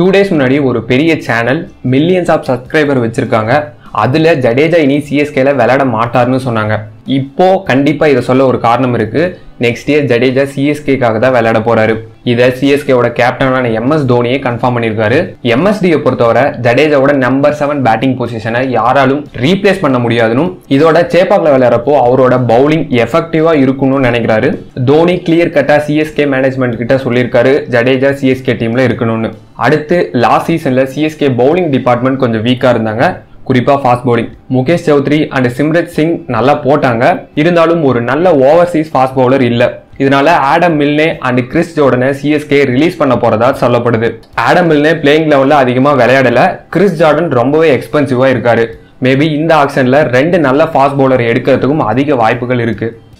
two days முன்னாடி ஒரு பெரிய சேனல் மில்லியன்ஸ் ஆஃப் சப்ஸ்கிரைபர் வச்சிருக்காங்க அதுல ஜடேஜா இனி சிஎஸ்கேல விளையாட மாட்டாருன்னு சொன்னாங்க இப்போ கண்டிப்பா இதை சொல்ல ஒரு காரணம் இருக்கு நெக்ஸ்ட் இயர் ஜடேஜா சிஎஸ்கேக்காக தான் விளையாட போறாரு இதை சிஎஸ்கேவோட கேப்டனான எம்எஸ் தோனியே கன்ஃபார்ம் பண்ணியிருக்காரு எம்எஸ்டியை பொறுத்தவரை ஜடேஜாவோட நம்பர் செவன் பேட்டிங் பொசிஷனை யாராலும் ரீப்ளேஸ் பண்ண முடியாதுன்னு இதோட சேப்பாக்ல விளையாடுறப்போ அவரோட பவுலிங் எஃபெக்டிவா இருக்கணும்னு நினைக்கிறாரு தோனி கிளியர் கட்டா சிஎஸ்கே மேனேஜ்மெண்ட் கிட்ட சொல்லியிருக்காரு ஜடேஜா சிஎஸ்கே டீம்ல இருக்கணும்னு அடுத்து லாஸ்ட் சீசன்ல சிஎஸ்கே பவுலிங் டிபார்ட்மெண்ட் கொஞ்சம் வீக்கா இருந்தாங்க குறிப்பா fast bowling Mukesh Choudhary and Simrat Singh நல்லா போட்டாங்க இருந்தாலும் ஒரு நல்ல ஓவர்சீஸ் ஃபாஸ்ட் பவுலர் இல்ல இதனால ஆடம் மில்னே அண்ட் கிறிஸ் ஜோர்டனை சிஎஸ்கே ரிலீஸ் பண்ண போறதா சொல்லப்படுது ஆடம் மில்னே பிளேயிங் லெவல்ல அதிகமா விளையாடல கிறிஸ் ஜார்டன் ரொம்பவே எக்ஸ்பென்சிவா இருக்காரு மேபி இந்த ஆக்ஷன்ல ரெண்டு நல்ல ஃபாஸ்ட் பவுலர் எடுக்கிறதுக்கும் அதிக வாய்ப்புகள் இருக்கு